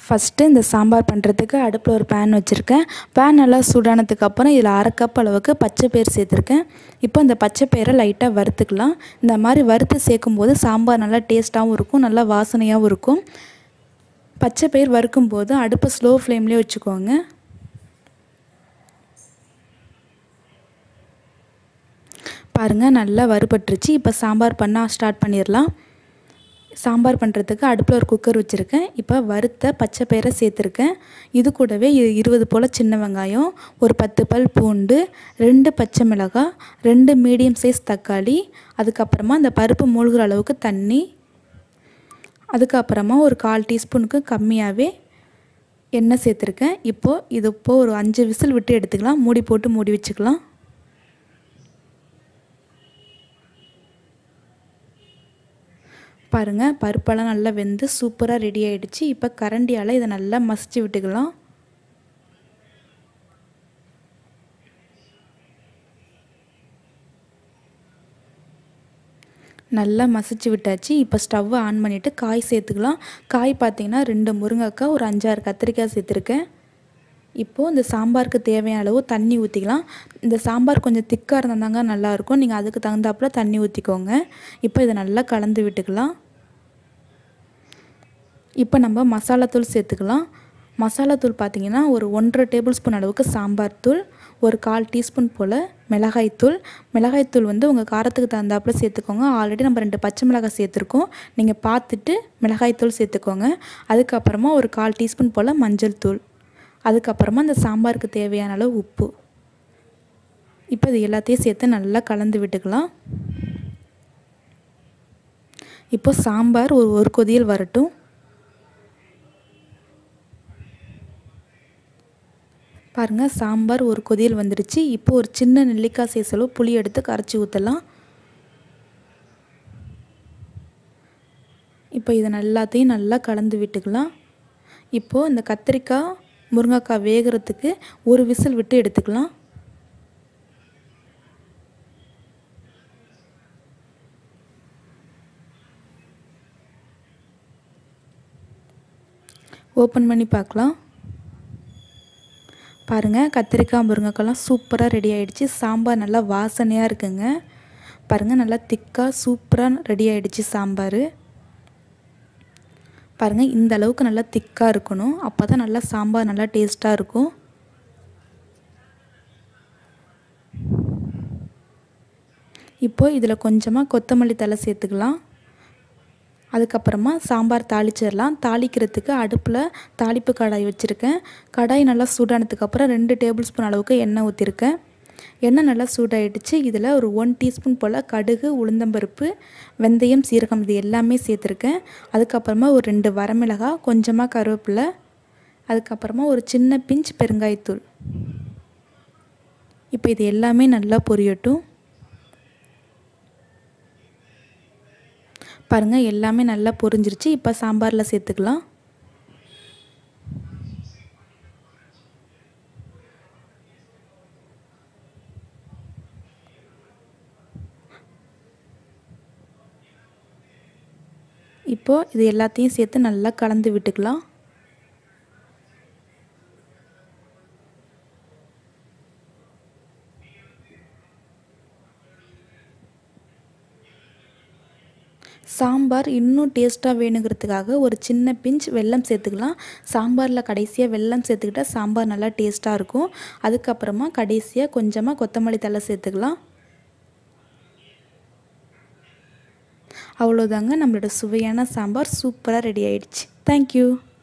first இந்த சாம்பார் பண்ணுறதுக்கு அடுப்பில் ஒரு பேன் வச்சுருக்கேன் பேன் நல்லா சூடானதுக்கு அப்புறம் இதில் அரை கப் அளவுக்கு பச்சை பயிர் சேர்த்துருக்கேன் இப்போ இந்த பச்சை பயிரை லைட்டாக வறுத்துக்கலாம் இந்த மாதிரி வறுத்து சேர்க்கும்போது சாம்பார் நல்லா டேஸ்ட்டாகவும் இருக்கும் நல்லா வாசனையாகவும் இருக்கும் பச்சை பயிர் வறுக்கும்போது அடுப்பை ஸ்லோ ஃப்ளேம்லேயே வச்சுக்கோங்க பாருங்கள் நல்லா வறுபட்டுருச்சு இப்போ சாம்பார் பண்ண ஸ்டார்ட் பண்ணிடலாம் சாம்பார் பண்ணுறதுக்கு அடுப்பில் ஒரு குக்கர் வச்சுருக்கேன் இப்போ வறுத்த பச்சை பயிரை சேர்த்துருக்கேன் இது கூடவே இ- இருபது போல் சின்ன வெங்காயம் ஒரு பத்து பல் பூண்டு ரெண்டு பச்சை மிளகாய் ரெண்டு மீடியம் சைஸ் தக்காளி அதுக்கப்புறமா அந்த பருப்பு மூழ்கிற அளவுக்கு தண்ணி அதுக்கப்புறமா ஒரு கால் டீஸ்பூனுக்கு கம்மியாகவே எண்ணெய் சேர்த்துருக்கேன் இப்போது இது இப்போது ஒரு அஞ்சு விசில் விட்டு எடுத்துக்கலாம் மூடி போட்டு மூடி வச்சுக்கலாம் பாருங்கள் பருப்பெல்லாம் நல்லா வெந்து சூப்பராக ரெடி ஆயிடுச்சு இப்போ கரண்டியால் இதை நல்லா மசிச்சு விட்டுக்கலாம் நல்லா மசிச்சு விட்டாச்சு இப்போ ஸ்டவ்வை ஆன் பண்ணிவிட்டு காய் சேர்த்துக்கலாம் காய் பார்த்தீங்கன்னா ரெண்டு முருங்கைக்காய் ஒரு அஞ்சாறு கத்திரிக்காய் சேர்த்துருக்கேன் இப்போது இந்த சாம்பாருக்கு தேவையான அளவு தண்ணி ஊற்றிக்கலாம் இந்த சாம்பார் கொஞ்சம் திக்காக இருந்தாங்க நல்லாயிருக்கும் நீங்கள் அதுக்கு தகுந்தாப்புல தண்ணி ஊற்றிக்கோங்க இப்போ இதை நல்லா கலந்து விட்டுக்கலாம் இப்போ நம்ம மசாலாத்தூள் சேர்த்துக்கலாம் மசாலாத்தூள் பார்த்தீங்கன்னா ஒரு ஒன்றரை டேபிள் ஸ்பூன் அளவுக்கு சாம்பார் தூள் ஒரு கால் டீஸ்பூன் போல் மிளகாய்த்தூள் மிளகாய்த்தூள் வந்து உங்கள் காரத்துக்கு தகுந்தாப்புல சேர்த்துக்கோங்க ஆல்ரெடி நம்ம ரெண்டு பச்சை மிளகாய் சேர்த்துருக்கோம் நீங்கள் பார்த்துட்டு மிளகாய்த்தூள் சேர்த்துக்கோங்க அதுக்கப்புறமா ஒரு கால் டீஸ்பூன் போல் மஞ்சள் தூள் அதுக்கப்புறமா இந்த சாம்பாருக்கு தேவையான அளவு உப்பு இப்போ இது எல்லாத்தையும் சேர்த்து நல்லா கலந்து விட்டுக்கலாம் இப்போ சாம்பார் ஒரு ஒரு கொதியல் வரட்டும் பாருங்கள் சாம்பார் ஒரு கொதியல் வந்துடுச்சு இப்போ ஒரு சின்ன நெல்லிக்காய் சைஸ் அளவு புளி எடுத்து கரைச்சி ஊற்றலாம் இப்போ இதை எல்லாத்தையும் நல்லா கலந்து விட்டுக்கலாம் இப்போது இந்த கத்திரிக்காய் முருங்கைக்காய் வேகிறதுக்கு ஒரு விசில் விட்டு எடுத்துக்கலாம் ஓப்பன் பண்ணி பார்க்கலாம் பாருங்கள் கத்திரிக்காய் முருங்கைக்காய்லாம் சூப்பராக ரெடி ஆயிடுச்சு சாம்பார் நல்லா வாசனையாக இருக்குங்க பாருங்கள் நல்லா திக்காக சூப்பராக ரெடி ஆயிடுச்சு சாம்பார் பாருங்கள் இந்த அளவுக்கு நல்லா திக்காக இருக்கணும் அப்போ தான் நல்லா சாம்பார் நல்லா டேஸ்ட்டாக இருக்கும் இப்போ இதில் கொஞ்சமாக கொத்தமல்லி தலை சேர்த்துக்கலாம் அதுக்கப்புறமா சாம்பார் தாளிச்சிடலாம் தாளிக்கிறதுக்கு அடுப்பில் தாளிப்பு கடாய் வச்சுருக்கேன் கடாய் நல்லா சூடானதுக்கப்புறம் ரெண்டு டேபிள் ஸ்பூன் அளவுக்கு எண்ணெய் ஊற்றிருக்கேன் எண்ணெய் நல்லா சூடாயிடுச்சு இதில் ஒரு ஒன் டீஸ்பூன் போல் கடுகு உளுந்தம்பருப்பு வெந்தயம் சீரகம் இது எல்லாமே சேர்த்துருக்கேன் அதுக்கப்புறமா ஒரு ரெண்டு வரமிளகாய் கொஞ்சமாக கருவேப்பிலை அதுக்கப்புறமா ஒரு சின்ன பிஞ்ச் பெருங்காயத்தூள் இப்போ இது எல்லாமே நல்லா பொரியட்டும் பாருங்கள் எல்லாமே நல்லா பொரிஞ்சிருச்சு இப்போ சாம்பாரில் சேர்த்துக்கலாம் இப்போது இது எல்லாத்தையும் சேர்த்து நல்லா கலந்து விட்டுக்கலாம் சாம்பார் இன்னும் டேஸ்ட்டாக வேணுங்கிறதுக்காக ஒரு சின்ன பிஞ்ச் வெல்லம் சேர்த்துக்கலாம் சாம்பாரில் கடைசியாக வெல்லம் சேர்த்துக்கிட்டால் சாம்பார் நல்லா டேஸ்ட்டாக இருக்கும் அதுக்கப்புறமா கடைசியாக கொஞ்சமாக கொத்தமல்லி தழை சேர்த்துக்கலாம் அவ்வளோதாங்க நம்மளோட சுவையான சாம்பார் சூப்பராக ரெடி ஆயிடுச்சு தேங்க்யூ